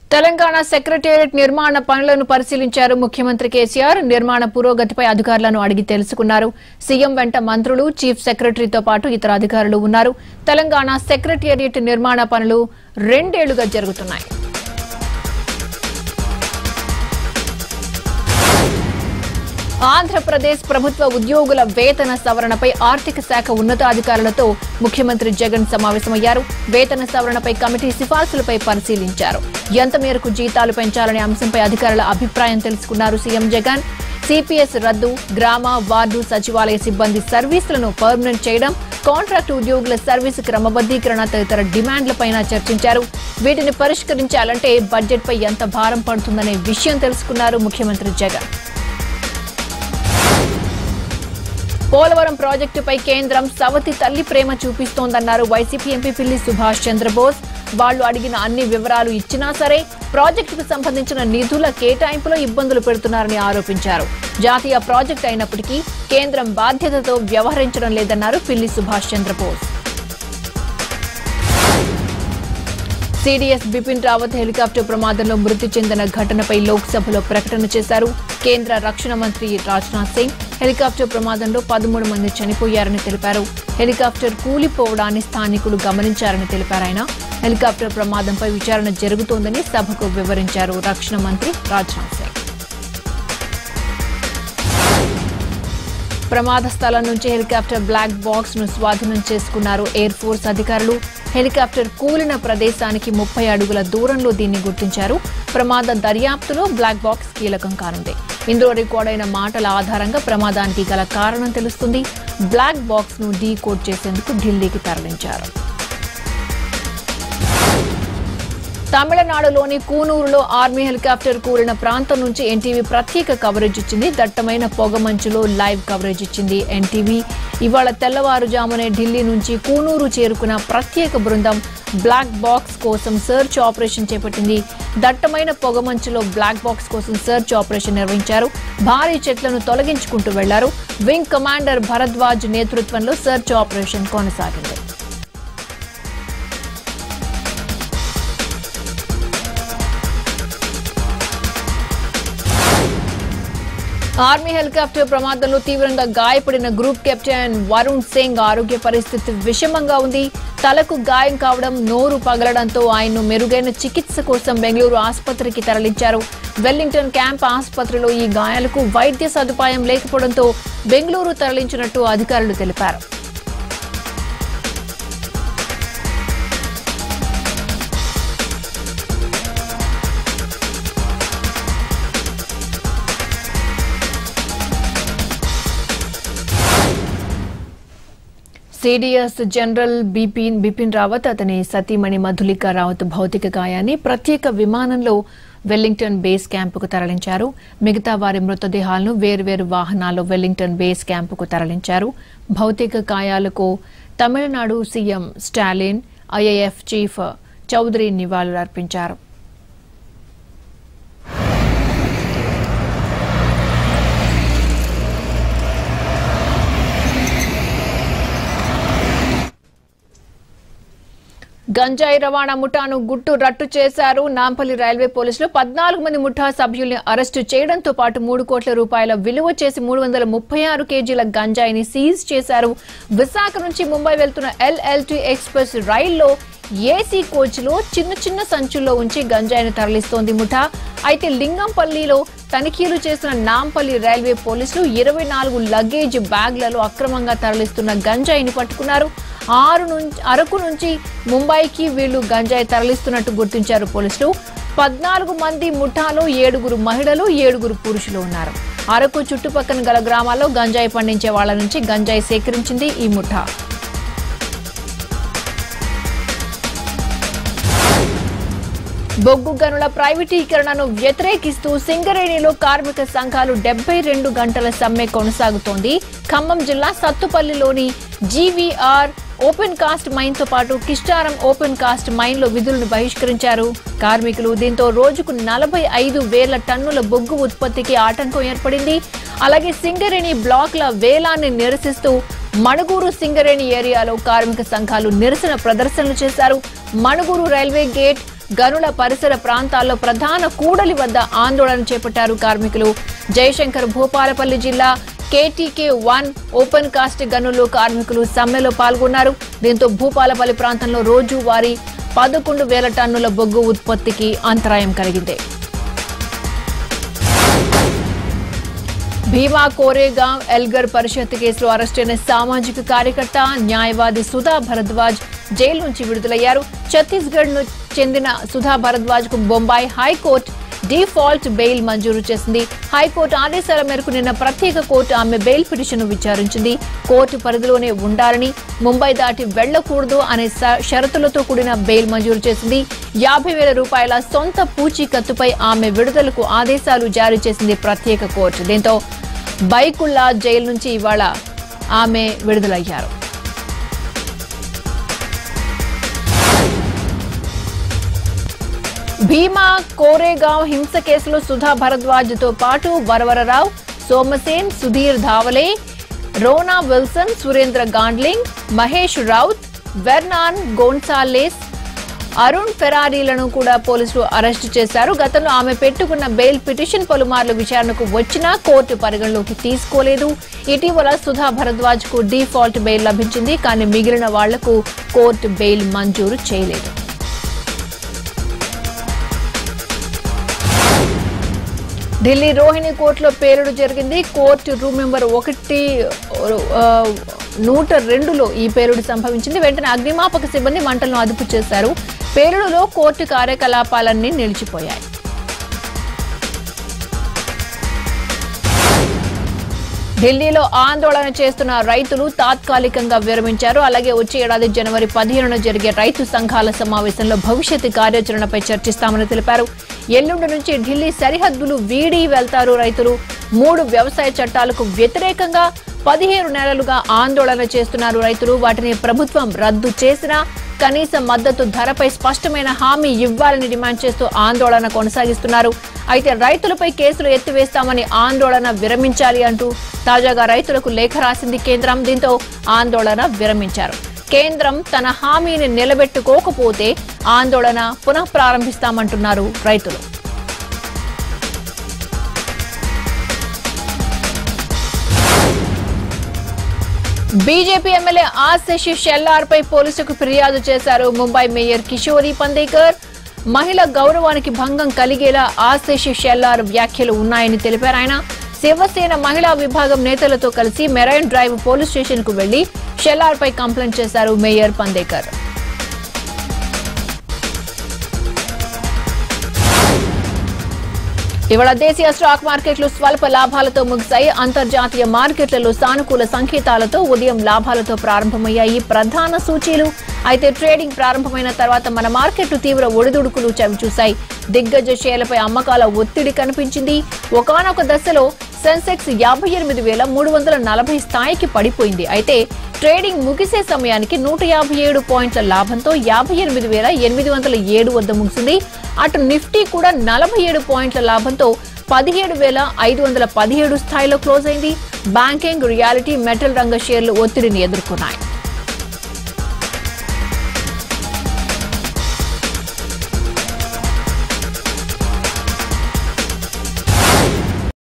Telangana secretariat నిర్మాణ పనులను పరిశీలించారు ముఖ్యమంత్రి కేసీఆర్ నిర్మాణ పురోగతిపై అధికారులను అడిగి తెలుసుకున్నారు సీఎం వెంట మంత్రులు చీఫ్ సెక్రటరీతో పాటు ఇతర అధికారులు ఉన్నారు తెలంగాణ సెక్రటేరియట్ నిర్మాణ పనులు రెండేళ్లుగా జరుగుతున్నాయి ఆంధ్రప్రదేశ్ ప్రభుత్వ ఉద్యోగుల వేతన సవరణపై ఆర్థిక శాఖ ఉన్నతాధికారులతో ముఖ్యమంత్రి జగన్ సమావేశమయ్యారు వేతన సవరణపై కమిటీ సిఫార్సులపై పరిశీలించారు ఎంత మేరకు జీతాలు పెంచాలనే అంశంపై అధికారుల అభిప్రాయం తెలుసుకున్నారు సీఎం జగన్ సిపిఎస్ రద్దు గ్రామ వార్డు సచివాలయ సిబ్బంది సర్వీసులను పర్మనెంట్ చేయడం కాంట్రాక్టు ఉద్యోగుల సర్వీసు క్రమబద్దీకరణ తదితర డిమాండ్లపైన చర్చించారు వీటిని పరిష్కరించాలంటే బడ్జెట్పై ఎంత భారం పడుతుందనే విషయం తెలుసుకున్నారు ముఖ్యమంత్రి జగన్ పోలవరం ప్రాజెక్టుపై కేంద్రం సవతి తల్లి ప్రేమ చూపిస్తోందన్నారు వైసీపీ ఎంపీ పిల్లి సుభాష్ చంద్రబోస్ వాళ్లు అడిగిన అన్ని వివరాలు ఇచ్చినా సరే ప్రాజెక్టుకు సంబంధించిన నిధుల కేటాయింపులో ఇబ్బందులు పెడుతున్నారని ఆరోపించారు జాతీయ ప్రాజెక్టు అయినప్పటికీ కేంద్రం బాధ్యతతో వ్యవహరించడం లేదన్నారు పిల్లి సుభాష్ చంద్రబోస్ సిడిఎస్ బిపిన్ రావత్ హెలికాప్టర్ ప్రమాదంలో మృతి చెందిన ఘటనపై లోక్సభలో ప్రకటన చేశారు కేంద్ర రక్షణ మంత్రి రాజ్నాథ్ సింగ్ హెలికాప్టర్ ప్రమాదంలో పదమూడు మంది చనిపోయారని తెలిపారు హెలికాప్టర్ కూలిపోవడాన్ని స్థానికులు గమనించారని తెలిపారు ఆయన హెలికాప్టర్ ప్రమాదంపై విచారణ జరుగుతోందని సభకు వివరించారు రక్షణ మంత్రి రాజ్నాథ్ సింగ్ ప్రమాద స్థలం నుంచి హెలికాప్టర్ బ్లాక్ బాక్స్ ను స్వాధీనం చేసుకున్నారు ఎయిర్ ఫోర్స్ అధికారులు హెలికాప్టర్ కూలిన ప్రదేశానికి ముప్పై అడుగుల దూరంలో దీన్ని గుర్తించారు ప్రమాద దర్యాప్తులో బ్లాక్ బాక్స్ కీలకం కానుంది ఇందులో రికార్డైన మాటల ఆధారంగా ప్రమాదానికి గల కారణం తెలుస్తుంది బ్లాక్ బాక్స్ ను డీ కోడ్ చేసేందుకు ఢిల్లీకి తరలించారు తమిళనాడులోని కూనూరులో ఆర్మీ హెలికాప్టర్ కూలిన ప్రాంతం నుంచి ఎన్టీవీ ప్రత్యేక కవరేజ్ ఇచ్చింది దట్టమైన పొగమంచులో లైవ్ కవరేజ్ ఇచ్చింది ఎన్టీవీ ఇవాళ తెల్లవారుజామునే ఢిల్లీ నుంచి కూనూరు చేరుకున్న ప్రత్యేక బృందం బ్లాక్ బాక్స్ కోసం సెర్చ్ ఆపరేషన్ చేపట్టింది దట్టమైన పొగమంచులో బ్లాక్ బాక్స్ కోసం సెర్చ్ ఆపరేషన్ నిర్వహించారు భారీ చెట్లను తొలగించుకుంటూ వెళ్లారు వింగ్ కమాండర్ భరద్వాజ్ నేతృత్వంలో సెర్చ్ ఆపరేషన్ కొనసాగింది ఆర్మీ హెలికాప్టర్ ప్రమాదంలో తీవ్రంగా గాయపడిన గ్రూప్ కెప్టెన్ వరుణ్ సింగ్ ఆరోగ్య పరిస్థితి విషమంగా ఉంది తలకు గాయం కావడం నోరు పగలడంతో ఆయన్ను మెరుగైన చికిత్స కోసం బెంగళూరు ఆసుపత్రికి తరలించారు వెల్లింగ్టన్ క్యాంప్ ఆసుపత్రిలో ఈ గాయాలకు వైద్య సదుపాయం లేకపోవడంతో బెంగళూరు తరలించినట్టు అధికారులు తెలిపారు సిడిఎస్ జనరల్ బిపిన్ బిపిన్ రావత్ అతని సతీమణి మధులిక రావత్ భౌతిక గాయాన్ని ప్రత్యేక విమానంలో వెల్లింగ్టన్ బేస్ క్యాంపుకు తరలించారు మిగతా వారి మృతదేహాలను వేర్వేరు వాహనాల్లో వెల్లింగ్టన్ బేస్ క్యాంపుకు తరలించారు భౌతిక గాయాలకు Tamil Nadu CM Stalin IAF chief Chaudhari నివాళులర్పించారు గంజాయి రవాణా ముఠాను గుట్టు రట్టు చేశారు నాంపల్లి రైల్వే పోలీసులు పద్నాలుగు మంది ముఠా సభ్యుల్ని అరెస్టు చేయడంతో పాటు మూడు కోట్ల రూపాయల విలువ చేసి మూడు వందల ముప్పై ఆరు కేజీల గంజాయిని సీజ్ చేశారు విశాఖ నుంచి ముంబై వెళ్తున్న ఎల్ఎల్టీ ఎక్స్ప్రెస్ రైల్లో ఏసీ కోచ్లో చిన్న చిన్న సంచుల్లో ఉంచి గంజాయిని తరలిస్తోంది ముఠా అయితే లింగంపల్లిలో తనిఖీలు చేసిన నాంపల్లి రైల్వే పోలీసులు ఇరవై నాలుగు లగేజ్ బ్యాగ్లలో అక్రమంగా తరలిస్తున్న గంజాయిని పట్టుకున్నారు ఆరు నుంచి అరకు నుంచి ముంబైకి వీళ్లు గంజాయి తరలిస్తున్నట్టు గుర్తించారు పోలీసులు పద్నాలుగు మంది ముఠాలో ఏడుగురు మహిళలు ఏడుగురు పురుషులు ఉన్నారు అరకు చుట్టుపక్కల గల గ్రామాల్లో గంజాయి పండించే వాళ్ల నుంచి గంజాయి సేకరించింది ఈ ముఠా బొగ్గు గనుల ప్రైవేటీకరణను వ్యతిరేకిస్తూ సింగరేణిలో కార్మిక సంఘాలు డెబ్బై రెండు గంటల సమ్మె కొనసాగుతోంది ఖమ్మం జిల్లా సత్తుపల్లిలోని జీవీఆర్ ఓపెన్ కాస్ట్ మైన్ తో పాటు కిష్టారం ఓపెన్ కాస్ట్ మైన్ లో విధులను బహిష్కరించారు కార్మికులు దీంతో రోజుకు నలభై ఐదు వేల టన్నుల బొగ్గు ఉత్పత్తికి ఆటంకం ఏర్పడింది అలాగే సింగరేణి బ్లాక్ల వేలాన్ని నిరసిస్తూ మణుగూరు సింగరేణి ఏరియాలో కార్మిక సంఘాలు నిరసన ప్రదర్శనలు చేశారు మణుగూరు రైల్వే గేట్ గనుల పరిసర ప్రాంతాల్లో ప్రధాన కూడలి వద్ద ఆందోళన చేపట్టారు కార్మికులు జయశంకర్ భూపాలపల్లి జిల్లా కేటీకే వన్ ఓపెన్ కాస్ట్ గనులు కార్మికులు సమ్మెలో పాల్గొన్నారు దీంతో భూపాలపల్లి ప్రాంతంలో రోజువారీ పదకొండు వేల టన్నుల బొగ్గు ఉత్పత్తికి అంతరాయం కలిగింది భీమా కోరేగాం ఎల్గర్ పరిషత్ కేసులో అరెస్టైన సామాజిక కార్యకర్త న్యాయవాది సుధా భరద్వాజ్ జైలు నుంచి విడుదలయ్యారు ఛత్తీస్గఢ్ ను చెందిన సుధా భరద్వాజ్ కు బొంబాయి హైకోర్టు డిఫాల్ట్ బెయిల్ మంజూరు చేసింది హైకోర్టు ఆదేశాల మేరకు నిన్న ప్రత్యేక కోర్టు ఆమె బెయిల్ పిటిషన్ విచారించింది కోర్టు పరిధిలోనే ఉండాలని ముంబై దాటి వెళ్లకూడదు అనే స- షరతులతో కూడిన బెయిల్ మంజూరు చేసింది యాభై వేల రూపాయల సొంత పూచీకత్తుపై ఆమె విడుదలకు ఆదేశాలు జారీ చేసింది ప్రత్యేక కోర్టు దీంతో బైకుల్లా జైలు నుంచి ఇవాళ ఆమె విడుదలయ్యారు భీమా కోరేగాం హింస కేసులో సుధా భరద్వాజ్ తో పాటు Varavara Rao Shoma Sen Sudhir Dhawale Rona Wilson Surendra Gadling Mahesh Raut Vernon Gonsalves Arun ఫెరారీలను కూడా పోలీసులు అరెస్టు చేశారు గతంలో ఆమె పెట్టుకున్న బెయిల్ పిటిషన్ పలుమార్లు విచారణకు వచ్చినా కోర్టు పరిగణలోకి తీసుకోలేదు ఇటీవల సుధా భరద్వాజ్ కు డిఫాల్ట్ బెయిల్ లభించింది కానీ మిగిలిన వాళ్లకు కోర్టు బెయిల్ మంజూరు చేయలేదు ఢిల్లీ రోహిణి కోర్టులో పేలుడు జరిగింది కోర్టు రూమ్ నెంబర్ ఒకటి ఆ, నూట రెండులో ఈ పేలుడు సంభవించింది వెంటనే అగ్నిమాపక సిబ్బంది మంటలను అదుపు చేశారు పేలుడులో కోర్టు కార్యకలాపాలన్నీ నిలిచిపోయాయి ఢిల్లీలో ఆందోళన చేస్తున్న రైతులు తాత్కాలికంగా విరమించారు అలాగే వచ్చే ఏడాది జనవరి పదిహేనున జరిగే రైతు సంఘాల సమావేశంలో భవిష్యత్తు కార్యాచరణపై చర్చిస్తామని తెలిపారు ఎల్లుండి నుంచి ఢిల్లీ సరిహద్దులు వీడి వెళ్తారు రైతులు మూడు వ్యవసాయ చట్టాలకు వ్యతిరేకంగా పదిహేను నెలలుగా ఆందోళన చేస్తున్నారు రైతులు వాటిని ప్రభుత్వం రద్దు చేసినా కనీస మద్దతు ధరపై స్పష్టమైన హామీ ఇవ్వాలని డిమాండ్ చేస్తూ ఆందోళన కొనసాగిస్తున్నారు అయితే రైతులపై కేసులు ఎత్తివేస్తామని ఆందోళన విరమించాలి అంటూ తాజాగా రైతులకు లేఖ రాసింది కేంద్రం దీంతో ఆందోళన విరమించారు కేంద్రం తన హామీని నిలబెట్టుకోకపోతే ఆందోళన పునః ప్రారంభిస్తామంటున్నారు రైతులు బీజేపీ ఎమ్మెల్యే ఆశిష్ షెల్లార్ పై పోలీసులకు ఫిర్యాదు చేశారు ముంబై మేయర్ కిషోరి పందేకర్ మహిళ గౌరవానికి భంగం కలిగేలా ఆశిష్ షెల్లార్ వ్యాఖ్యలు ఉన్నాయని తెలిపారు ఆయన శివసేన మహిళా విభాగం నేతలతో కలిసి మెరైన్ డ్రైవ్ పోలీస్ స్టేషన్ కు వెళ్లి షెల్లార్ పై కంప్లైంట్ చేశారు మేయర్ పందేకర్ ఇవాళ దేశీయ స్టాక్ మార్కెట్లు స్వల్ప లాభాలతో ముగిశాయి అంతర్జాతీయ మార్కెట్లలో సానుకూల సంకేతాలతో ఉదయం లాభాలతో ప్రారంభమయ్యాయి ప్రధాన సూచీలు అయితే ట్రేడింగ్ ప్రారంభమైన తర్వాత మన మార్కెట్లు తీవ్ర ఒడిదుడుకులు చవిచూశాయి దిగ్గజ షేర్లపై అమ్మకాల ఒత్తిడి కనిపించింది ఒకానొక దశలో సెన్సెక్స్ యాభై ఎనిమిది వేల మూడు వందల నలభై స్థాయికి పడిపోయింది అయితే ట్రేడింగ్ ముగిసే సమయానికి నూట యాభై ఏడు పాయింట్ల లాభంతో యాభై ఎనిమిది వేల ఎనిమిది వందల ఏడు వద్ద ముగిసింది అటు నిఫ్టీ కూడా నలభై ఏడు పాయింట్ల లాభంతో పదిహేడు వేల ఐదు వందల పదిహేడు స్థాయిలో క్లోజ్ అయింది బ్యాంకింగ్ రియాలిటీ మెటల్ రంగ షేర్లు ఒత్తిడిని ఎదుర్కొన్నాయి